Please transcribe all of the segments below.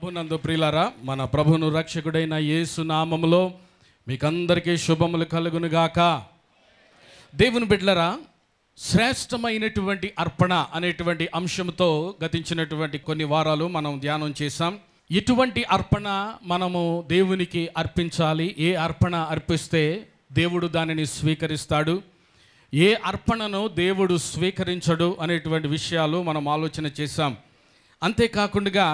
ప్రభునందు ప్రియులారా మన ప్రభును రక్షకుడైన యేసు నామములో మీకందరికీ శుభములు కలుగునుగాక దేవుని బిడ్డలరా శ్రేష్టమైనటువంటి అర్పణ అనేటువంటి అంశంతో గతించినటువంటి కొన్ని వారాలు మనం ధ్యానం చేశాం ఇటువంటి అర్పణ మనము దేవునికి అర్పించాలి ఏ అర్పణ అర్పిస్తే దేవుడు దానిని స్వీకరిస్తాడు ఏ అర్పణను దేవుడు స్వీకరించడు అనేటువంటి విషయాలు మనం ఆలోచన చేశాం అంతేకాకుండా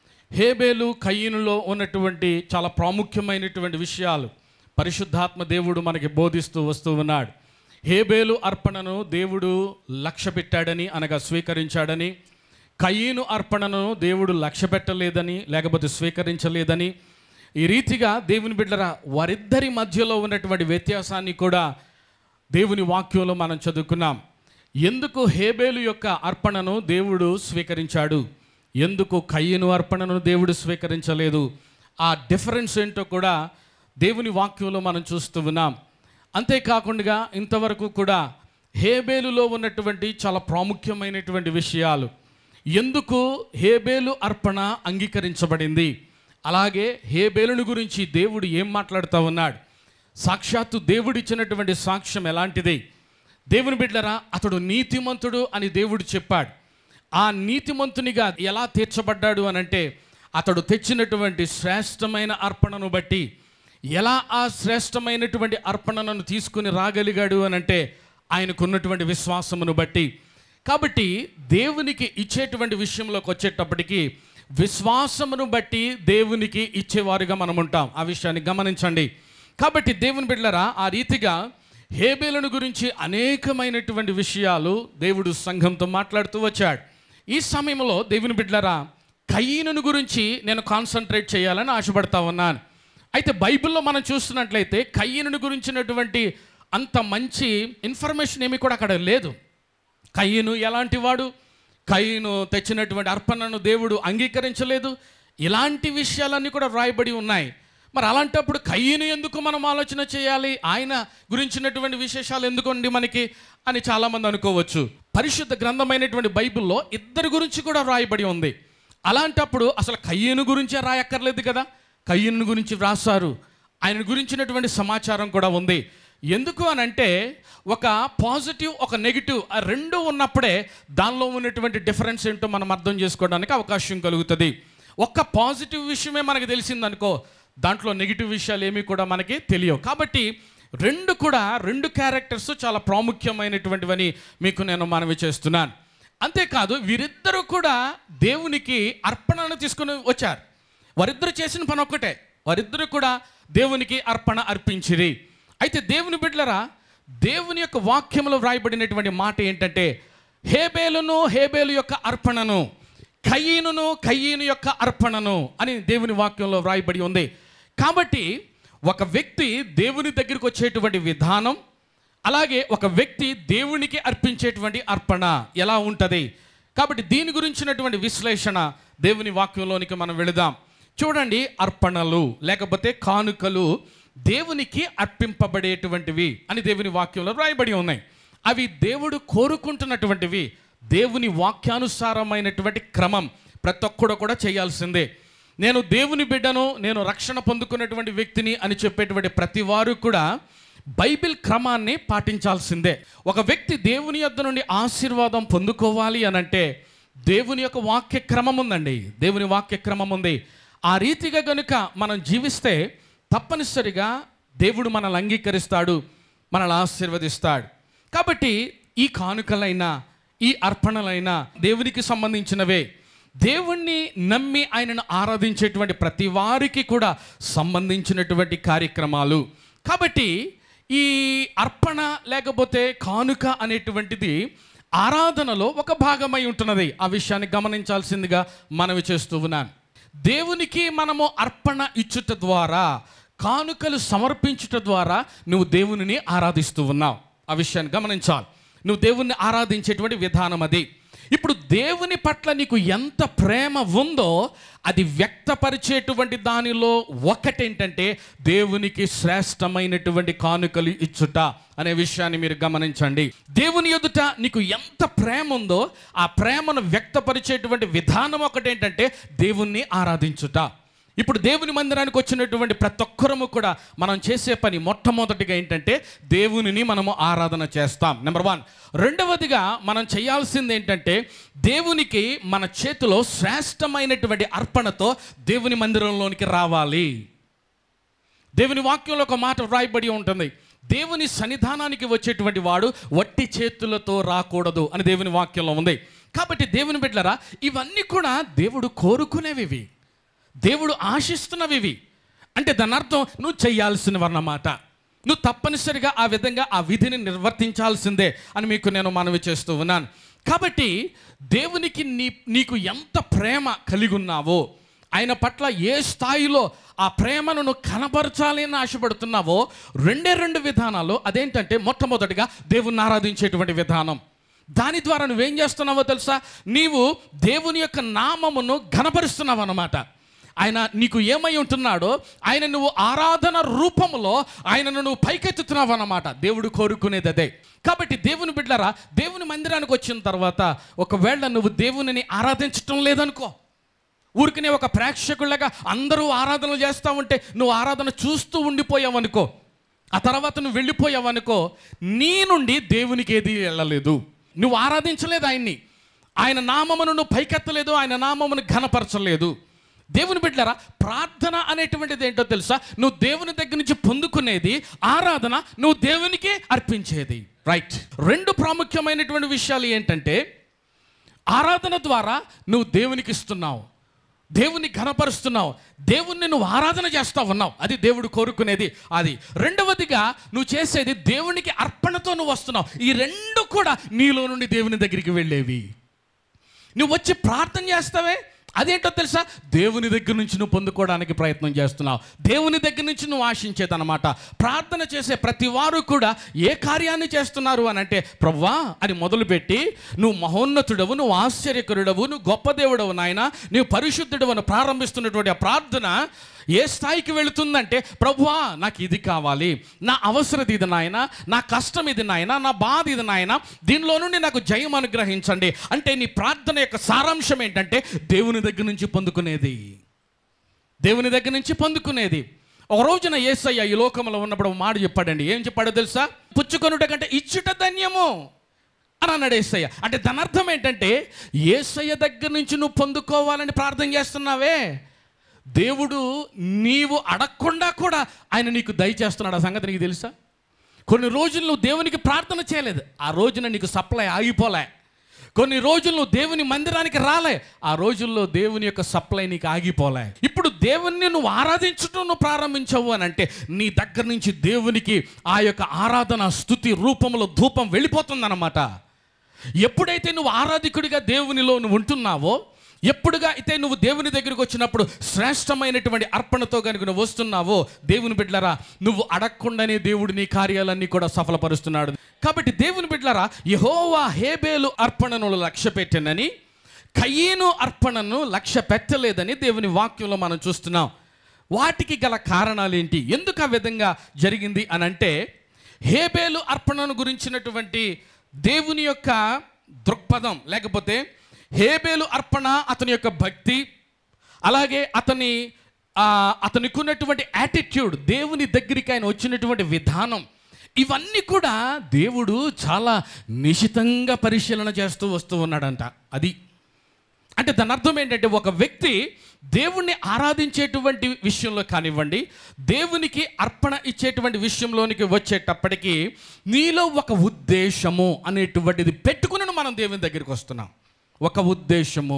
హేబేలు కయ్యనులో ఉన్నటువంటి చాలా ప్రాముఖ్యమైనటువంటి విషయాలు పరిశుద్ధాత్మ దేవుడు మనకి బోధిస్తూ వస్తూ ఉన్నాడు హేబేలు అర్పణను దేవుడు లక్ష్య పెట్టాడని అనగా స్వీకరించాడని కయ్యను అర్పణను దేవుడు లక్ష్య పెట్టలేదని లేకపోతే స్వీకరించలేదని ఈ రీతిగా దేవుని బిడ్డరా వారిద్దరి మధ్యలో ఉన్నటువంటి వ్యత్యాసాన్ని కూడా దేవుని వాక్యంలో మనం చదువుకున్నాం ఎందుకు హేబేలు యొక్క అర్పణను దేవుడు స్వీకరించాడు ఎందుకు కయ్యను అర్పణను దేవుడు స్వీకరించలేదు ఆ డిఫరెన్స్ ఏంటో కూడా దేవుని వాక్యంలో మనం చూస్తూ ఉన్నాం అంతేకాకుండా ఇంతవరకు కూడా హేబేలులో ఉన్నటువంటి చాలా ప్రాముఖ్యమైనటువంటి విషయాలు ఎందుకు హేబేలు అర్పణ అంగీకరించబడింది అలాగే హేబేలుని గురించి దేవుడు ఏం మాట్లాడుతూ ఉన్నాడు సాక్షాత్తు దేవుడిచ్చినటువంటి సాక్ష్యం ఎలాంటిది దేవుని బిడ్డరా అతడు నీతిమంతుడు అని దేవుడు చెప్పాడు ఆ నీతిమంతునిగా ఎలా తీర్చబడ్డాడు అని అంటే అతడు తెచ్చినటువంటి శ్రేష్టమైన అర్పణను బట్టి ఎలా ఆ శ్రేష్టమైనటువంటి అర్పణను తీసుకుని రాగలిగాడు అని అంటే ఆయనకున్నటువంటి విశ్వాసమును బట్టి కాబట్టి దేవునికి ఇచ్చేటువంటి విషయంలోకి వచ్చేటప్పటికి విశ్వాసమును బట్టి దేవునికి ఇచ్చేవారుగా మనం ఉంటాం ఆ విషయాన్ని గమనించండి కాబట్టి దేవుని బిడ్డలరా ఆ రీతిగా హేబేలను గురించి అనేకమైనటువంటి విషయాలు దేవుడు సంఘంతో మాట్లాడుతూ వచ్చాడు ఈ సమయంలో దేవుని బిడ్డలరా కయ్యను గురించి నేను కాన్సన్ట్రేట్ చేయాలని ఆశపడతా ఉన్నాను అయితే బైబిల్లో మనం చూస్తున్నట్లయితే కయ్యను గురించినటువంటి అంత మంచి ఇన్ఫర్మేషన్ ఏమీ కూడా అక్కడ లేదు కయ్యను ఎలాంటి వాడు కయ్యను తెచ్చినటువంటి అర్పణను దేవుడు అంగీకరించలేదు ఇలాంటి విషయాలన్నీ కూడా వ్రాయబడి ఉన్నాయి మరి అలాంటప్పుడు కయ్యను ఎందుకు మనం ఆలోచన చేయాలి ఆయన గురించినటువంటి విశేషాలు ఎందుకండి మనకి అని చాలామంది అనుకోవచ్చు పరిశుద్ధ గ్రంథమైనటువంటి బైబిల్లో ఇద్దరి గురించి కూడా వ్రాయబడి ఉంది అలాంటప్పుడు అసలు కయ్యను గురించే రాయక్కర్లేదు కదా కయ్యను గురించి వ్రాసారు ఆయన గురించినటువంటి సమాచారం కూడా ఉంది ఎందుకు అని అంటే ఒక పాజిటివ్ ఒక నెగిటివ్ ఆ రెండు ఉన్నప్పుడే దానిలో ఉన్నటువంటి డిఫరెన్స్ ఏంటో మనం అర్థం చేసుకోవడానికి అవకాశం కలుగుతుంది ఒక్క పాజిటివ్ విషయమే మనకు తెలిసిందనుకో దాంట్లో నెగిటివ్ విషయాలు ఏమీ కూడా మనకి తెలియవు కాబట్టి రెండు కూడా రెండు క్యారెక్టర్స్ చాలా ప్రాముఖ్యమైనటువంటివని మీకు నేను మనవి చేస్తున్నాను అంతేకాదు వీరిద్దరూ కూడా దేవునికి అర్పణను తీసుకుని వచ్చారు వారిద్దరు చేసిన పని ఒక్కటే వారిద్దరూ కూడా దేవునికి అర్పణ అర్పించిరి అయితే దేవుని బిడ్డలరా దేవుని యొక్క వాక్యంలో వ్రాయబడినటువంటి మాట ఏంటంటే హేబేలును హేబేలు యొక్క అర్పణను కయ్యనును కయ్యను యొక్క అర్పణను అని దేవుని వాక్యంలో వ్రాయబడి ఉంది కాబట్టి ఒక వ్యక్తి దేవుని దగ్గరికి వచ్చేటువంటి విధానం అలాగే ఒక వ్యక్తి దేవునికి అర్పించేటువంటి అర్పణ ఎలా ఉంటుంది కాబట్టి దీని గురించినటువంటి విశ్లేషణ దేవుని వాక్యంలోనికి మనం వెళదాం చూడండి అర్పణలు లేకపోతే కానుకలు దేవునికి అర్పింపబడేటువంటివి అని దేవుని వాక్యంలో వ్రాయబడి ఉన్నాయి అవి దేవుడు కోరుకుంటున్నటువంటివి దేవుని వాక్యానుసారమైనటువంటి క్రమం ప్రతి ఒక్కడు కూడా చేయాల్సిందే నేను దేవుని బిడ్డను నేను రక్షణ పొందుకున్నటువంటి వ్యక్తిని అని చెప్పేటువంటి ప్రతి వారు కూడా బైబిల్ క్రమాన్ని పాటించాల్సిందే ఒక వ్యక్తి దేవుని యొద్ద నుండి ఆశీర్వాదం పొందుకోవాలి అని అంటే దేవుని యొక్క వాక్య క్రమం ఉందండి దేవుని వాక్య క్రమం ఉంది ఆ రీతిగా గనుక మనం జీవిస్తే తప్పనిసరిగా దేవుడు మనల్ని అంగీకరిస్తాడు మనల్ని ఆశీర్వదిస్తాడు కాబట్టి ఈ కానుకలైనా ఈ అర్పణలైనా దేవునికి సంబంధించినవే దేవుణ్ణి నమ్మి ఆయనను ఆరాధించేటువంటి ప్రతి వారికి కూడా సంబంధించినటువంటి కార్యక్రమాలు కాబట్టి ఈ అర్పణ లేకపోతే కానుక అనేటువంటిది ఆరాధనలో ఒక భాగమై ఉంటున్నది ఆ విషయాన్ని గమనించాల్సిందిగా మనవి చేస్తూ ఉన్నాను దేవునికి మనము అర్పణ ఇచ్చుట ద్వారా కానుకలు సమర్పించుట ద్వారా నువ్వు దేవునిని ఆరాధిస్తూ ఉన్నావు ఆ విషయాన్ని గమనించాలి నువ్వు దేవుణ్ణి ఆరాధించేటువంటి విధానం అది ఇప్పుడు దేవుని పట్ల నీకు ఎంత ప్రేమ ఉందో అది వ్యక్తపరిచేటువంటి దానిలో ఒకటేంటంటే దేవునికి శ్రేష్టమైనటువంటి కానుకలు ఇచ్చుట అనే విషయాన్ని మీరు గమనించండి దేవుని ఎదుట నీకు ఎంత ప్రేమ ఉందో ఆ ప్రేమను వ్యక్తపరిచేటువంటి విధానం ఒకటేంటంటే దేవుణ్ణి ఆరాధించుట ఇప్పుడు దేవుని మందిరానికి వచ్చినటువంటి ప్రతి ఒక్కరము కూడా మనం చేసే పని మొట్టమొదటిగా ఏంటంటే దేవునిని మనము ఆరాధన చేస్తాం నెంబర్ వన్ రెండవదిగా మనం చేయాల్సింది ఏంటంటే దేవునికి మన చేతిలో శ్రేష్టమైనటువంటి అర్పణతో దేవుని మందిరంలోనికి రావాలి దేవుని వాక్యంలో ఒక మాట వ్రాయబడి ఉంటుంది దేవుని సన్నిధానానికి వచ్చేటువంటి వాడు వట్టి చేతులతో రాకూడదు అని దేవుని వాక్యంలో ఉంది కాబట్టి దేవుని బిడ్డలరా ఇవన్నీ కూడా దేవుడు కోరుకునేవి ఇవి. దేవుడు ఆశిస్తున్నవి ఇవి. అంటే దాని అర్థం నువ్వు చేయాల్సినవి అన్నమాట నువ్వు తప్పనిసరిగా ఆ విధంగా ఆ విధిని నిర్వర్తించాల్సిందే అని మీకు నేను మనవి చేస్తూ ఉన్నాను కాబట్టి దేవునికి నీ నీకు ఎంత ప్రేమ కలిగి ఉన్నావో ఆయన పట్ల ఏ స్థాయిలో ఆ ప్రేమను నువ్వు కనబరచాలి అని ఆశపడుతున్నావో రెండే రెండు విధానాలు అదేంటంటే మొట్టమొదటిగా దేవుణ్ణి ఆరాధించేటువంటి విధానం దాని ద్వారా నువ్వేం చేస్తున్నావో తెలుసా నీవు దేవుని యొక్క నామమును ఘనపరుస్తున్నావు అన్నమాట ఆయన నీకు ఏమై ఉంటున్నాడో ఆయన నువ్వు ఆరాధన రూపంలో ఆయనను నువ్వు పైకెత్తుతున్నావు అన్నమాట దేవుడు కోరుకునేది అదే కాబట్టి దేవుని బిడ్డరా దేవుని మందిరానికి వచ్చిన తర్వాత ఒకవేళ నువ్వు దేవునిని ఆరాధించటం లేదనుకో ఊరికనే ఒక ప్రేక్షకుళ్ళగా అందరూ ఆరాధనలు చేస్తూ ఉంటే నువ్వు ఆరాధన చూస్తూ ఉండిపోయావనుకో ఆ తర్వాత నువ్వు వెళ్ళిపోయావనుకో నీ నుండి దేవునికి ఏది వెళ్ళలేదు నువ్వు ఆరాధించలేదు ఆయన్ని ఆయన నామమును నువ్వు పైకెత్తలేదు ఆయన నామమును ఘనపరచలేదు దేవుని బిడ్డరా ప్రార్థన అనేటువంటిది ఏంటో తెలుసా నువ్వు దేవుని దగ్గర నుంచి పొందుకునేది ఆరాధన నువ్వు దేవునికి అర్పించేది రైట్ రెండు ప్రాముఖ్యమైనటువంటి విషయాలు ఏంటంటే ఆరాధన ద్వారా నువ్వు దేవునికి ఇస్తున్నావు దేవుని ఘనపరుస్తున్నావు దేవుణ్ణి నువ్వు ఆరాధన చేస్తా ఉన్నావు అది దేవుడు కోరుకునేది అది రెండవదిగా నువ్వు చేసేది దేవునికి అర్పణతో నువ్వు వస్తున్నావు ఈ రెండు కూడా నీలో నుండి దేవుని దగ్గరికి వెళ్ళేవి నువ్వు వచ్చి ప్రార్థన చేస్తావే అదేంటో తెలుసా దేవుని దగ్గర నుంచి నువ్వు పొందుకోవడానికి ప్రయత్నం చేస్తున్నావు దేవుని దగ్గర నుంచి నువ్వు ఆశించేదన్నమాట ప్రార్థన చేసే ప్రతి వారు కూడా ఏ కార్యాన్ని చేస్తున్నారు అని అంటే ప్రవ్వా అని మొదలుపెట్టి నువ్వు మహోన్నతుడవు నువ్వు ఆశ్చర్యకరుడవు నువ్వు గొప్ప దేవుడవు నాయన నువ్వు పరిశుద్ధుడవు అని ప్రారంభిస్తున్నటువంటి ఆ ప్రార్థన ఏ స్థాయికి వెళుతుందంటే ప్రభువా నాకు ఇది కావాలి నా అవసరత ఇది నాయన నా కష్టం ఇది నాయన నా బాధ ఇది నాయన దీనిలో నుండి నాకు జయం అనుగ్రహించండి అంటే నీ ప్రార్థన యొక్క సారాంశం ఏంటంటే దేవుని దగ్గర నుంచి పొందుకునేది దేవుని దగ్గర నుంచి పొందుకునేది ఒక రోజున ఏసయ్య ఈ లోకంలో ఉన్నప్పుడు ఒక మాట చెప్పాడండి ఏం చెప్పాడో తెలుసా పుచ్చుకొనుట కంటే ఇచ్చుట ధన్యము అని అన్నాడు ఏసయ్య అంటే దాని అర్థం ఏంటంటే ఏసయ్య దగ్గర నుంచి నువ్వు పొందుకోవాలని ప్రార్థన చేస్తున్నావే దేవుడు నీవు అడగకుండా కూడా ఆయన నీకు దయచేస్తున్నాడు ఆ సంగతి నీకు తెలుసా కొన్ని రోజులు నువ్వు దేవునికి ప్రార్థన చేయలేదు ఆ రోజున నీకు సప్లై ఆగిపోలే కొన్ని రోజులు నువ్వు దేవుని మందిరానికి రాలే ఆ రోజుల్లో దేవుని యొక్క సప్లై నీకు ఆగిపోలే ఇప్పుడు దేవుణ్ణి నువ్వు ఆరాధించడం నువ్వు ప్రారంభించవు అని అంటే నీ దగ్గర నుంచి దేవునికి ఆ యొక్క ఆరాధన స్థుతి రూపంలో ధూపం వెళ్ళిపోతుందన్నమాట ఎప్పుడైతే నువ్వు ఆరాధికుడిగా దేవునిలో నువ్వు ఉంటున్నావో ఎప్పుడుగా అయితే నువ్వు దేవుని దగ్గరికి వచ్చినప్పుడు శ్రేష్టమైనటువంటి అర్పణతో కనుక నువ్వు వస్తున్నావో దేవుని బిడ్డలరా నువ్వు అడగకుండానే దేవుడు నీ కార్యాలన్నీ కూడా సఫలపరుస్తున్నాడు కాబట్టి దేవుని బిడ్డలరా యహోవా హేబేలు అర్పణను లక్ష్య పెట్టానని కయ్యేను అర్పణను లక్ష్య పెట్టలేదని దేవుని వాక్యంలో మనం చూస్తున్నాం వాటికి గల కారణాలు ఏంటి ఎందుకు ఆ విధంగా జరిగింది అని అంటే హేబేలు అర్పణను గురించినటువంటి దేవుని యొక్క దృక్పథం లేకపోతే హేబేలు అర్పణ అతని యొక్క భక్తి అలాగే అతని ఆ, అతనికి ఉన్నటువంటి యాటిట్యూడ్ దేవుని దగ్గరికి ఆయన వచ్చినటువంటి విధానం ఇవన్నీ కూడా దేవుడు చాలా నిశితంగా పరిశీలన చేస్తూ వస్తూ ఉన్నాడంట అది అంటే దాని అర్థం ఏంటంటే ఒక వ్యక్తి దేవుణ్ణి ఆరాధించేటువంటి విషయంలో కానివ్వండి దేవునికి అర్పణ ఇచ్చేటువంటి విషయంలోనికి వచ్చేటప్పటికి నీలో ఒక ఉద్దేశము అనేటువంటిది పెట్టుకుని మనం దేవుని దగ్గరికి వస్తున్నాం ఒక ఉద్దేశము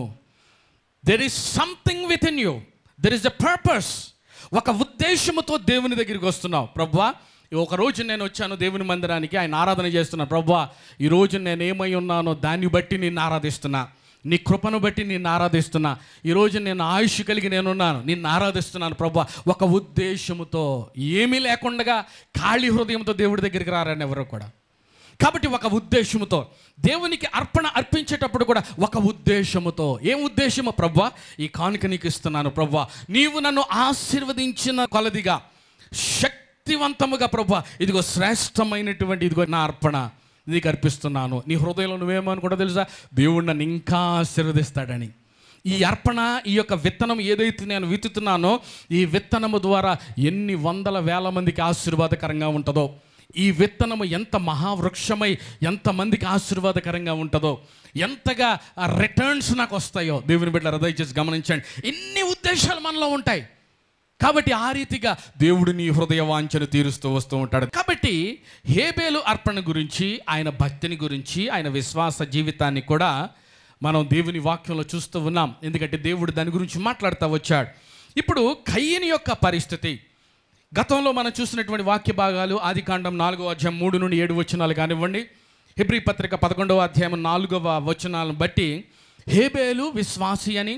there is something with in you there is a purpose ఒక ఉద్దేశముతో దేవుని దగ్గరికి వస్తున్నావు ప్రభువా ఒక రోజు నేను వచ్చాను దేవుని మందిరానికి ఆయన ఆరాధన చేస్తున్నా ప్రభువా ఈ రోజు నేను ఏమై ఉన్నానో దాన్ని బట్టి నిన్ను ఆరాధిస్తున్నా నీ కృపను బట్టి నిన్ను ఆరాధిస్తున్నా ఈరోజు నేను ఆయుష్ కలిగి నేనున్నాను నిన్ను ఆరాధిస్తున్నాను ప్రభు ఒక ఉద్దేశముతో ఏమీ లేకుండా ఖాళీ హృదయంతో దేవుడి దగ్గరికి రారని ఎవరు కూడా కాబట్టి ఒక ఉద్దేశముతో దేవునికి అర్పణ అర్పించేటప్పుడు కూడా ఒక ఉద్దేశముతో ఏం ఉద్దేశము ప్రవ్వా ఈ కానుక నీకు ఇస్తున్నాను ప్రవ్వా నీవు నన్ను ఆశీర్వదించిన కొలదిగా శక్తివంతముగా ప్రవ్వా ఇదిగో శ్రేష్టమైనటువంటి ఇదిగో నా అర్పణ నీకు అర్పిస్తున్నాను నీ హృదయంలో నువ్వేమనుకుంటా తెలుసా దేవుడు నన్ను ఇంకా ఆశీర్వదిస్తాడని ఈ అర్పణ ఈ యొక్క విత్తనం ఏదైతే నేను విత్తుతున్నానో ఈ విత్తనము ద్వారా ఎన్ని వందల వేల మందికి ఆశీర్వాదకరంగా ఉంటుందో ఈ విత్తనము ఎంత మహావృక్షమై ఎంతమందికి ఆశీర్వాదకరంగా ఉంటుందో ఎంతగా రిటర్న్స్ నాకు వస్తాయో దేవుని బిడ్డ దయచేసి గమనించండి ఇన్ని ఉద్దేశాలు మనలో ఉంటాయి కాబట్టి ఆ రీతిగా దేవుడు నీ హృదయ వాంఛను తీరుస్తూ వస్తూ ఉంటాడు కాబట్టి హేబేలు అర్పణ గురించి ఆయన భక్తిని గురించి ఆయన విశ్వాస జీవితాన్ని కూడా మనం దేవుని వాక్యంలో చూస్తూ ఉన్నాం ఎందుకంటే దేవుడు దాని గురించి మాట్లాడుతూ వచ్చాడు ఇప్పుడు కయ్యని యొక్క పరిస్థితి గతంలో మనం చూసినటువంటి వాక్య భాగాలు ఆది కాండం నాలుగో అధ్యాయం మూడు నుండి ఏడు వచనాలు కానివ్వండి హిబ్రీ పత్రిక పదకొండవ అధ్యాయం నాలుగవ వచనాలను బట్టి హేబేలు విశ్వాసి అని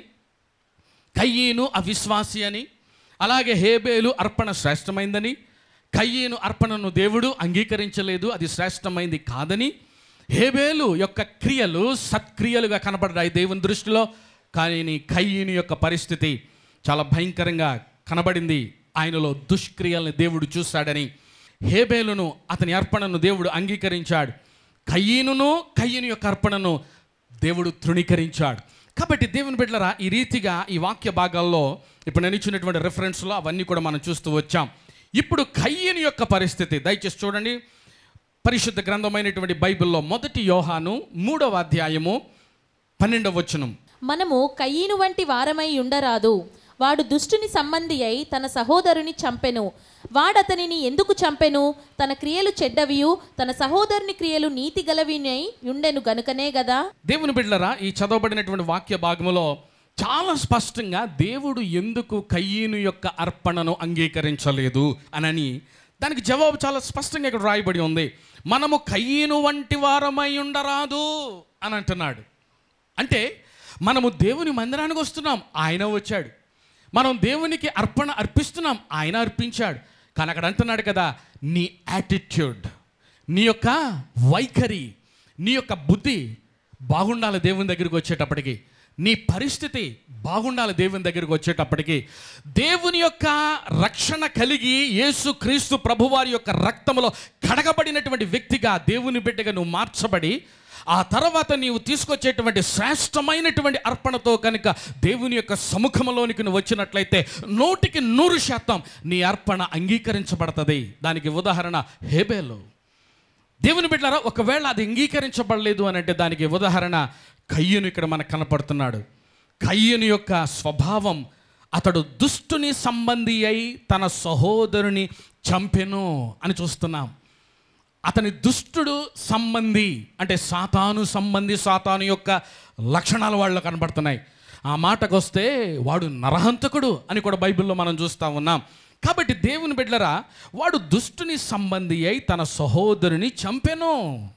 కయ్యీను అవిశ్వాసి అని అలాగే హేబేలు అర్పణ శ్రేష్టమైందని కయ్యీను అర్పణను దేవుడు అంగీకరించలేదు అది శ్రేష్టమైంది కాదని హేబేలు యొక్క క్రియలు సత్క్రియలుగా కనబడ్డాయి దేవుని దృష్టిలో కానీ నీ కయ్యీని యొక్క పరిస్థితి చాలా భయంకరంగా కనబడింది ఆయనలో దుష్క్రియల్ని దేవుడు చూశాడని హేబేలును అతని అర్పణను దేవుడు అంగీకరించాడు కయ్యీనును కయ్యను యొక్క అర్పణను దేవుడు తృణీకరించాడు కాబట్టి దేవుని బిడ్డలరా ఈ రీతిగా ఈ వాక్య భాగాల్లో ఇప్పుడు నేను ఇచ్చినటువంటి రెఫరెన్స్లో అవన్నీ కూడా మనం చూస్తూ వచ్చాం ఇప్పుడు కయ్యని యొక్క పరిస్థితి దయచేసి చూడండి పరిశుద్ధ గ్రంథమైనటువంటి బైబిల్లో మొదటి యోహాను మూడవ అధ్యాయము పన్నెండవ వచనం మనము కయ్యను వంటి వారమై ఉండరాదు వాడు దుష్టుని సంబంధి అయి తన సహోదరుని చంపెను వాడతనిని ఎందుకు చంపెను తన క్రియలు చెడ్డవియు తన సహోదరుని క్రియలు నీతి గలవినై ఉండెను గనుకనే గదా దేవుని బిడ్డలరా ఈ చదవబడినటువంటి వాక్య భాగములో చాలా స్పష్టంగా దేవుడు ఎందుకు కయ్యను యొక్క అర్పణను అంగీకరించలేదు అనని దానికి జవాబు చాలా స్పష్టంగా ఇక్కడ రాయబడి ఉంది మనము కయ్యను వంటి వారమై ఉండరాదు అని అంటున్నాడు అంటే మనము దేవుని మందిరానికి వస్తున్నాం ఆయన వచ్చాడు మనం దేవునికి అర్పణ అర్పిస్తున్నాం ఆయన అర్పించాడు కానీ అక్కడ అంటున్నాడు కదా నీ యాటిట్యూడ్ నీ యొక్క వైఖరి నీ యొక్క బుద్ధి బాగుండాలి దేవుని దగ్గరికి వచ్చేటప్పటికి నీ పరిస్థితి బాగుండాలి దేవుని దగ్గరికి వచ్చేటప్పటికి దేవుని యొక్క రక్షణ కలిగి యేసు క్రీస్తు ప్రభువారి యొక్క రక్తములో కడగబడినటువంటి వ్యక్తిగా దేవుని బిడ్డగా నువ్వు మార్చబడి ఆ తర్వాత నీవు తీసుకొచ్చేటువంటి శ్రేష్టమైనటువంటి అర్పణతో కనుక దేవుని యొక్క సముఖంలోనికి నువ్వు వచ్చినట్లయితే నూటికి నూరు శాతం నీ అర్పణ అంగీకరించబడుతుంది దానికి ఉదాహరణ హేబేలు దేవుని బిడ్డారా ఒకవేళ అది అంగీకరించబడలేదు అని అంటే దానికి ఉదాహరణ కయ్యను ఇక్కడ మనకు కనపడుతున్నాడు కయ్యను యొక్క స్వభావం అతడు దుష్టుని సంబంధి అయి తన సహోదరుని చంపెను అని చూస్తున్నాం అతని దుష్టుడు సంబంధి అంటే సాతాను సంబంధి సాతాను యొక్క లక్షణాలు వాళ్ళు కనబడుతున్నాయి ఆ మాటకు వస్తే వాడు నరహంతకుడు అని కూడా బైబిల్లో మనం చూస్తూ ఉన్నాం కాబట్టి దేవుని బిడ్డలరా వాడు దుష్టుని సంబంధి అయి తన సహోదరుని చంపెను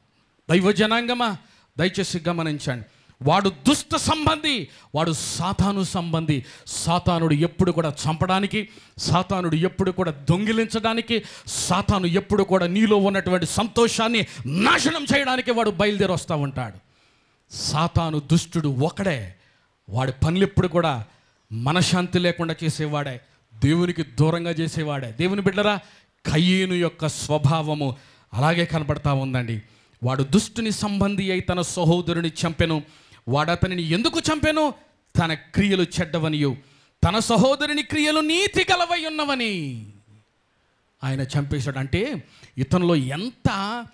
దైవ జనాంగమా దయచేసి గమనించండి వాడు దుష్ట సంబంధి వాడు సాతాను సంబంధి సాతానుడు ఎప్పుడు కూడా చంపడానికి సాతానుడు ఎప్పుడు కూడా దొంగిలించడానికి సాతాను ఎప్పుడు కూడా నీలో ఉన్నటువంటి సంతోషాన్ని నాశనం చేయడానికి వాడు బయలుదేరి వస్తూ ఉంటాడు సాతాను దుష్టుడు ఒకడే వాడి పనులు ఎప్పుడు కూడా మనశాంతి లేకుండా చేసేవాడే దేవునికి దూరంగా చేసేవాడే దేవుని బిడ్డరా కయ్యేను యొక్క స్వభావము అలాగే కనపడతా ఉందండి వాడు దుష్టుని సంబంధి అయి తన సహోదరుని చంపెను వాడు అతనిని ఎందుకు చంపెను తన క్రియలు చెడ్డవనియు తన సహోదరుని క్రియలు నీతి గలవై ఉన్నవని ఆయన చంపేశాడు అంటే ఇతనిలో ఎంత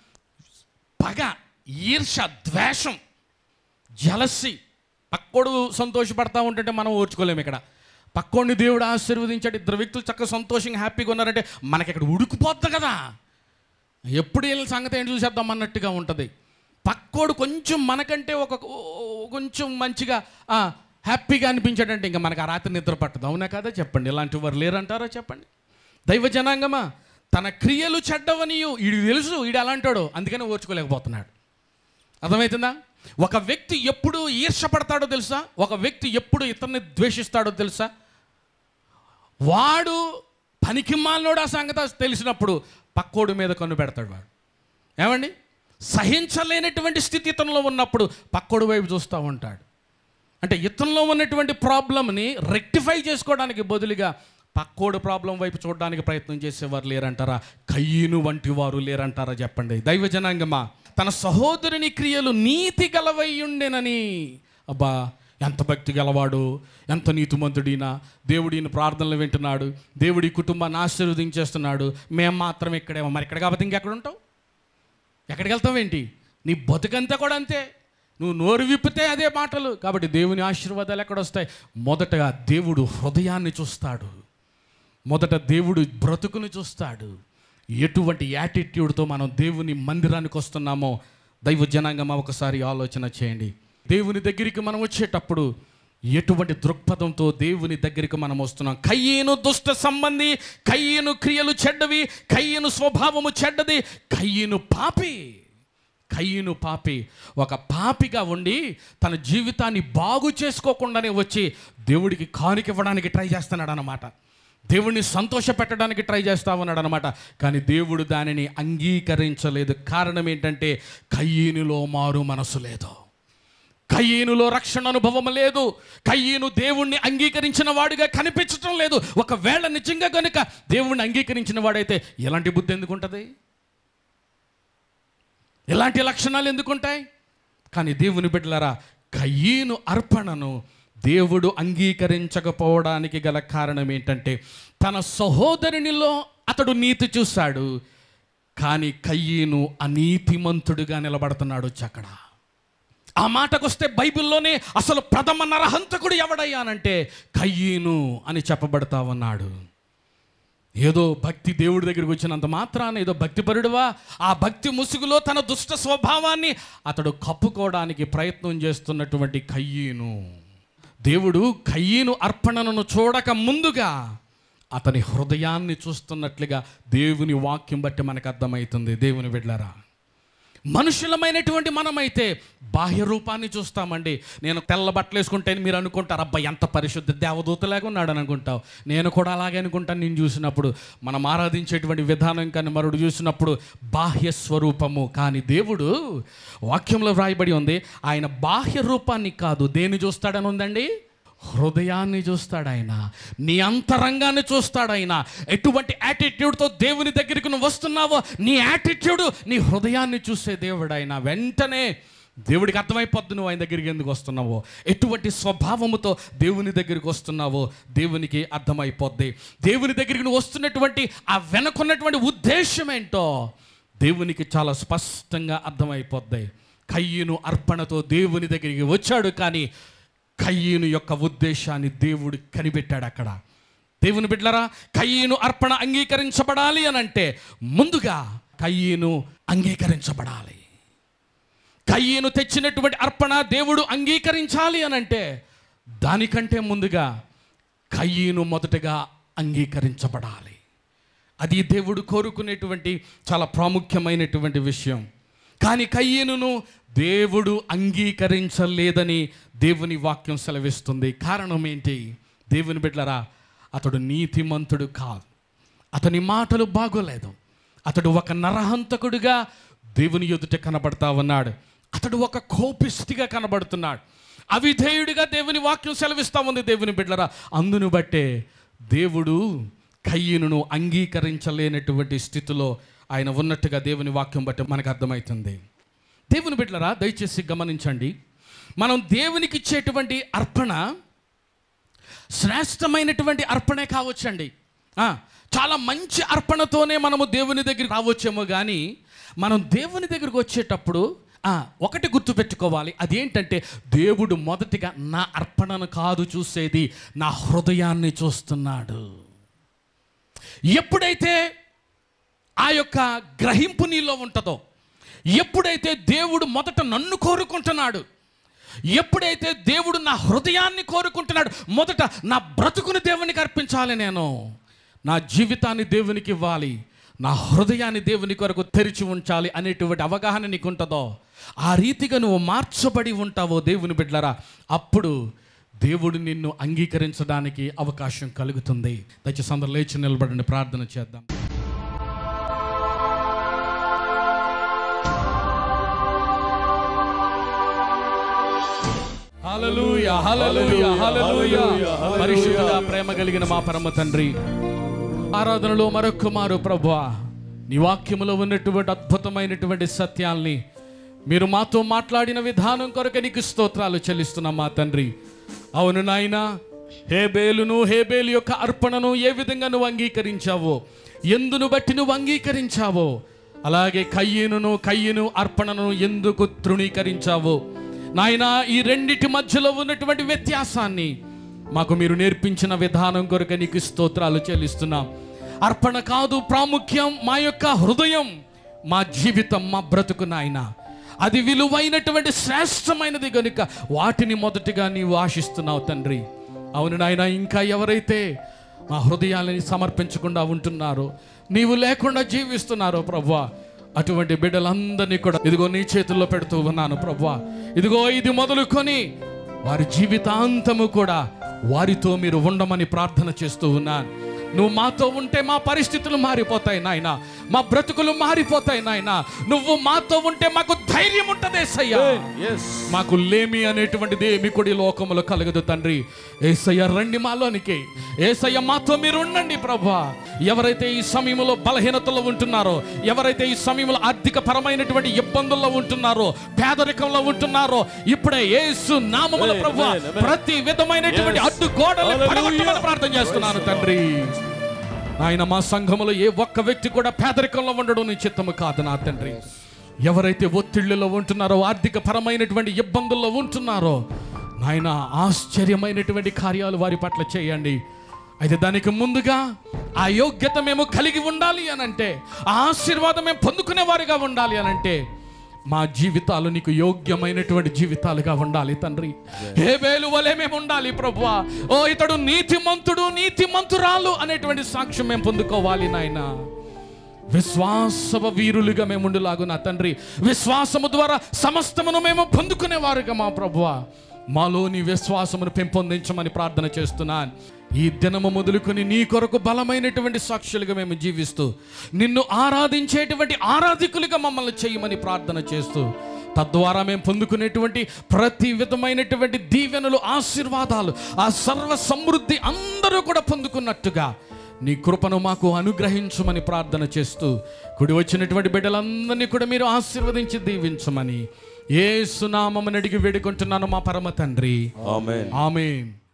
పగ ఈర్ష ద్వేషం జలసి పక్కోడు సంతోషపడతా ఉంటుంటే మనం ఓర్చుకోలేము ఇక్కడ పక్కోడిని దేవుడు ఆశీర్వదించాడు ఇద్దరు వ్యక్తులు చక్కగా సంతోషంగా హ్యాపీగా ఉన్నారంటే మనకి ఇక్కడ ఉడికిపోద్ది కదా ఎప్పుడు వీళ్ళ సంగతి ఏంటి చూసేద్దాం అన్నట్టుగా ఉంటుంది పక్కోడు కొంచెం మనకంటే ఒక ఓ- కొంచెం మంచిగా ఆ, హ్యాపీగా అనిపించాడంటే ఇంకా మనకు ఆ రాత్రి నిద్ర పట్టదు అవునా కదా చెప్పండి ఇలాంటి వారు లేరంటారా చెప్పండి దైవ జనాంగమా తన క్రియలు చెడ్డవనియు వీడికి తెలుసు వీడు అలాంటాడు అందుకని ఓర్చుకోలేకపోతున్నాడు అర్థమవుతుందా ఒక వ్యక్తి ఎప్పుడు ఈర్షపడతాడో తెలుసా ఒక వ్యక్తి ఎప్పుడు ఇతన్ని ద్వేషిస్తాడో తెలుసా వాడు పనికి మాలినోడు ఆ సంగతి తెలిసినప్పుడు పక్కోడు మీద కన్ను పెడతాడు వాడు ఏమండి సహించలేనటువంటి స్థితి ఇతనిలో ఉన్నప్పుడు పక్కడు వైపు చూస్తూ ఉంటాడు అంటే ఇతనిలో ఉన్నటువంటి ప్రాబ్లమ్ని రెక్టిఫై చేసుకోవడానికి బదులుగా పక్కోడు ప్రాబ్లం వైపు చూడడానికి ప్రయత్నం చేసేవారు లేరంటారా కయ్యను వంటి వారు లేరంటారా చెప్పండి దైవ జనాంగమా తన సహోదరుని క్రియలు నీతి గలవై ఉండెనని అబ్బా ఎంత భక్తి గలవాడు ఎంత నీతిమంతుడినా దేవుడిని ప్రార్థనలు వింటున్నాడు దేవుడి కుటుంబాన్ని ఆశీర్వదించేస్తున్నాడు మేము మాత్రం ఇక్కడే మరి ఇక్కడ కాబట్టి ఇంకెక్కడ ఉంటావు ఎక్కడికి వెళ్తావు ఏంటి నీ బతుకంతా కూడా అంతే నువ్వు నోరు విప్పితే అదే మాటలు కాబట్టి దేవుని ఆశీర్వాదాలు ఎక్కడ వస్తాయి మొదటగా దేవుడు హృదయాన్ని చూస్తాడు మొదట దేవుడు బ్రతుకుని చూస్తాడు ఎటువంటి యాటిట్యూడ్తో మనం దేవుని మందిరానికి వస్తున్నామో దైవ జనాంగమా ఒకసారి ఆలోచన చేయండి దేవుని దగ్గరికి మనం వచ్చేటప్పుడు ఎటువంటి దృక్పథంతో దేవుని దగ్గరికి మనం వస్తున్నాం కయ్యేను దుష్ట సంబంధి కయ్యేను క్రియలు చెడ్డవి కయ్యేను స్వభావము చెడ్డది కయ్యేను పాపి కయ్యను పాపి ఒక పాపిగా ఉండి తన జీవితాన్ని బాగు చేసుకోకుండానే వచ్చి దేవుడికి కానుక ఇవ్వడానికి ట్రై చేస్తున్నాడు అనమాట దేవుడిని సంతోష పెట్టడానికి ట్రై చేస్తా ఉన్నాడు అనమాట కానీ దేవుడు దానిని అంగీకరించలేదు కారణం ఏంటంటే కయ్యనులో మారు మనసు లేదు కయ్యనులో రక్షణ అనుభవం లేదు కయ్యను దేవుణ్ణి అంగీకరించిన వాడిగా కనిపించటం లేదు ఒకవేళ నిజంగా కనుక దేవుణ్ణి అంగీకరించిన వాడైతే ఎలాంటి బుద్ధి ఎందుకు ఉంటుంది ఇలాంటి లక్షణాలు ఎందుకుంటాయి కానీ దేవుని బిడ్డలారా కయ్యను అర్పణను దేవుడు అంగీకరించకపోవడానికి గల కారణం ఏంటంటే తన సహోదరునిలో అతడు నీతి చూశాడు కానీ కయ్యను అనీతిమంతుడిగా నిలబడుతున్నాడు చక్కడ ఆ మాటకొస్తే బైబిల్లోనే అసలు ప్రథమ నరహంతకుడు ఎవడయ్యానంటే కయ్యను అని చెప్పబడతా ఉన్నాడు ఏదో భక్తి దేవుడి దగ్గరికి వచ్చినంత మాత్రాన ఏదో భక్తిపరుడువా ఆ భక్తి ముసుగులో తన దుష్ట స్వభావాన్ని అతడు కప్పుకోవడానికి ప్రయత్నం చేస్తున్నటువంటి కయ్యను దేవుడు కయ్యను అర్పణను చూడక ముందుగా అతని హృదయాన్ని చూస్తున్నట్లుగా దేవుని వాక్యం బట్టి మనకు అర్థమవుతుంది దేవుని బిడ్డలారా మనుషులమైనటువంటి మనమైతే బాహ్య రూపాన్ని చూస్తామండి నేను తెల్ల బట్టలు వేసుకుంటే మీరు అనుకుంటారు అబ్బా ఎంత పరిశుద్ధ దేవదూతలాగా ఉన్నాడు అని అనుకుంటావు నేను కూడా అలాగే అనుకుంటాను నేను చూసినప్పుడు మనం ఆరాధించేటువంటి విధానం కానీ మరుడు చూసినప్పుడు బాహ్య స్వరూపము కానీ దేవుడు వాక్యంలో వ్రాయబడి ఉంది ఆయన బాహ్య రూపాన్ని కాదు దేన్ని చూస్తాడని ఉందండి హృదయాన్ని చూస్తాడు ఆయన నీ అంతరంగాన్ని చూస్తాడు ఆయన ఎటువంటి యాటిట్యూడ్తో దేవుని దగ్గరికి నువ్వు వస్తున్నావో నీ యాటిట్యూడ్ నీ హృదయాన్ని చూసే దేవుడు ఆయన వెంటనే దేవుడికి అర్థమైపోద్ది నువ్వు ఆయన దగ్గరికి ఎందుకు వస్తున్నావో ఎటువంటి స్వభావముతో దేవుని దగ్గరికి వస్తున్నావో దేవునికి అర్థమైపోద్ది దేవుని దగ్గరికి నువ్వు వస్తున్నటువంటి ఆ వెనకున్నటువంటి ఉద్దేశం ఏంటో దేవునికి చాలా స్పష్టంగా అర్థమైపోద్ది కయ్యను అర్పణతో దేవుని దగ్గరికి వచ్చాడు కానీ కయ్యను యొక్క ఉద్దేశాన్ని దేవుడు కనిపెట్టాడు అక్కడ దేవుని బిడ్డలరా కయ్యను అర్పణ అంగీకరించబడాలి అని అంటే ముందుగా కయ్యను అంగీకరించబడాలి కయ్యను తెచ్చినటువంటి అర్పణ దేవుడు అంగీకరించాలి అని అంటే దానికంటే ముందుగా కయ్యను మొదటగా అంగీకరించబడాలి అది దేవుడు కోరుకునేటువంటి చాలా ప్రాముఖ్యమైనటువంటి విషయం కానీ కయ్యనును దేవుడు అంగీకరించలేదని దేవుని వాక్యం సెలవిస్తుంది కారణం ఏంటి దేవుని బిడ్డలరా అతడు నీతిమంతుడు కాదు అతని మాటలు బాగోలేదు అతడు ఒక నరహంతకుడిగా దేవుని ఎదుట కనబడతా ఉన్నాడు అతడు ఒక కోపిష్టిగా కనబడుతున్నాడు అవిధేయుడిగా దేవుని వాక్యం సెలవిస్తా ఉంది దేవుని బిడ్డలరా అందును బట్టే దేవుడు కయ్యను అంగీకరించలేనటువంటి స్థితిలో ఆయన ఉన్నట్టుగా దేవుని వాక్యం బట్టి మనకు అర్థమవుతుంది దేవుని బిడ్డలరా దయచేసి గమనించండి మనం దేవునికి ఇచ్చేటువంటి అర్పణ శ్రేష్టమైనటువంటి అర్పణే కావచ్చండి ఆ, చాలా మంచి అర్పణతోనే మనము దేవుని దగ్గరికి రావచ్చేమో కానీ మనం దేవుని దగ్గరికి వచ్చేటప్పుడు ఆ, ఒకటి గుర్తుపెట్టుకోవాలి అదేంటంటే దేవుడు మొదటిగా నా అర్పణను కాదు చూసేది నా హృదయాన్ని చూస్తున్నాడు ఎప్పుడైతే ఆ యొక్క గ్రహింపు నీలో ఉంటుందో ఎప్పుడైతే దేవుడు మొదట నన్ను కోరుకుంటున్నాడు ఎప్పుడైతే దేవుడు నా హృదయాన్ని కోరుకుంటున్నాడు మొదట నా బ్రతుకుని దేవునికి అర్పించాలి నేను నా జీవితాన్ని దేవునికి ఇవ్వాలి నా హృదయాన్ని దేవుని కొరకు తెరిచి ఉంచాలి అనేటువంటి అవగాహన నీకు ఉంటుందో ఆ రీతిగా నువ్వు మార్చబడి ఉంటావో దేవుని బిడ్డలరా అప్పుడు దేవుడు నిన్ను అంగీకరించడానికి అవకాశం కలుగుతుంది దయచేసి అందరూ లేచి నిలబడండి ప్రార్థన చేద్దాం హల్లెలూయా హల్లెలూయా హల్లెలూయా పరిశుద్ధుడా ప్రేమ కలిగిన మా పరమ తండ్రి ఆరాధనలో మరొక మారు ప్రభువా నీ వాక్యములో ఉన్నటువంటి అద్భుతమైనటువంటి సత్యాల్ని మీరు మాతో మాట్లాడిన విధానం కొరకు నీకు స్తోత్రాలు చెల్లిస్తున్నాం మా తండ్రి అవును నాయనా హేబేలును హేబేలు యొక్క అర్పణను ఏ విధంగా నువ్వు అంగీకరించావో ఎందును బట్టి నువ్వు అంగీకరించావో అలాగే కయ్యనును కయ్యను అర్పణను ఎందుకు తృణీకరించావో నాయనా ఈ రెండిటి మధ్యలో ఉన్నటువంటి వ్యత్యాసాన్ని మాకు మీరు నేర్పించిన విధానం కొరకు నీకు స్తోత్రాలు చెల్లిస్తున్నాం అర్పణ కాదు ప్రాముఖ్యం మా యొక్క హృదయం మా జీవితం మా బ్రతుకు నాయన అది విలువైనటువంటి శ్రేష్టమైనది కనుక వాటిని మొదటిగా నీవు ఆశిస్తున్నావు తండ్రి అవును నాయన ఇంకా ఎవరైతే మా హృదయాలని సమర్పించకుండా ఉంటున్నారో నీవు లేకుండా జీవిస్తున్నారో ప్రభా అటువంటి బిడ్డలందరినీ కూడా ఇదిగో నీ చేతుల్లో పెడుతూ ఉన్నాను ప్రభా ఇదిగో ఇది మొదలుకొని వారి జీవితాంతము కూడా వారితో మీరు ఉండమని ప్రార్థన చేస్తూ ఉన్నాను నువ్వు మాతో ఉంటే మా పరిస్థితులు మారిపోతాయి నాయన మా బ్రతుకులు మారిపోతాయి నాయన నువ్వు మాతో ఉంటే మాకు ధైర్యం ఉంటుంది సయ్యా మాకు లేమి అనేటువంటిది ఏమి కూడా ఈ లోకములో కలగదు తండ్రి ఏసయ్య రండి మాలోనికి ఏసయ్య మాతో మీరు ఉండండి ప్రభా ఎవరైతే ఈ సమయంలో బలహీనతలో ఉంటున్నారో ఎవరైతే ఈ సమయంలో ఆర్థిక పరమైనటువంటి ఇబ్బందుల్లో ఉంటున్నారో పేదరికంలో ఉంటున్నారో ఇప్పుడే యేసు నామముల ప్రభా ప్రతి విధమైనటువంటి అడ్డుగోడలు పడగొట్టమని ప్రార్థన చేస్తున్నాను తండ్రి ఆయన మా సంఘములో ఏ ఒక్క వ్యక్తి కూడా పేదరికంలో ఉండడం నీ చిత్తము కాదు నా తండ్రి ఎవరైతే ఒత్తిళ్లలో ఉంటున్నారో ఆర్థిక పరమైనటువంటి ఇబ్బందుల్లో ఉంటున్నారో నాయన ఆశ్చర్యమైనటువంటి కార్యాలు వారి పట్ల చేయండి అయితే దానికి ముందుగా ఆ యోగ్యత మేము కలిగి ఉండాలి అనంటే ఆ ఆశీర్వాదం మేము పొందుకునే వారిగా ఉండాలి అనంటే మా జీవితాలు నీకు యోగ్యమైనటువంటి జీవితాలుగా ఉండాలి తండ్రి ఏ వేలు వలె మేము ఉండాలి ప్రభువా ఓ ఇతడు నీతిమంతుడు నీతిమంతురాలు అనేటువంటి సాక్ష్యం మేము పొందుకోవాలి నాయనా విశ్వాసవ వీరులుగా మేము ఉండులాగు నా తండ్రి విశ్వాసము ద్వారా సమస్తమును మేము పొందుకునేవారుగా మా ప్రభువ మాలోని విశ్వాసమును పెంపొందించమని ప్రార్థన చేస్తున్నాను ఈ దినము మొదలుకొని నీ కొరకు బలమైనటువంటి సాక్షులుగా మేము జీవిస్తూ నిన్ను ఆరాధించేటువంటి ఆరాధికులుగా మమ్మల్ని చేయమని ప్రార్థన చేస్తూ తద్వారా మేము పొందుకునేటువంటి ప్రతి విధమైనటువంటి దీవెనలు ఆశీర్వాదాలు ఆ సర్వ సమృద్ధి అందరూ కూడా పొందుకున్నట్టుగా నీ కృపను మాకు అనుగ్రహించమని ప్రార్థన చేస్తూ కుడి వచ్చినటువంటి బిడ్డలందరినీ కూడా మీరు ఆశీర్వదించి దీవించమని ఏ సునామని అడిగి వేడుకుంటున్నాను మా పరమ తండ్రి ఆమెన్ ఆమెన్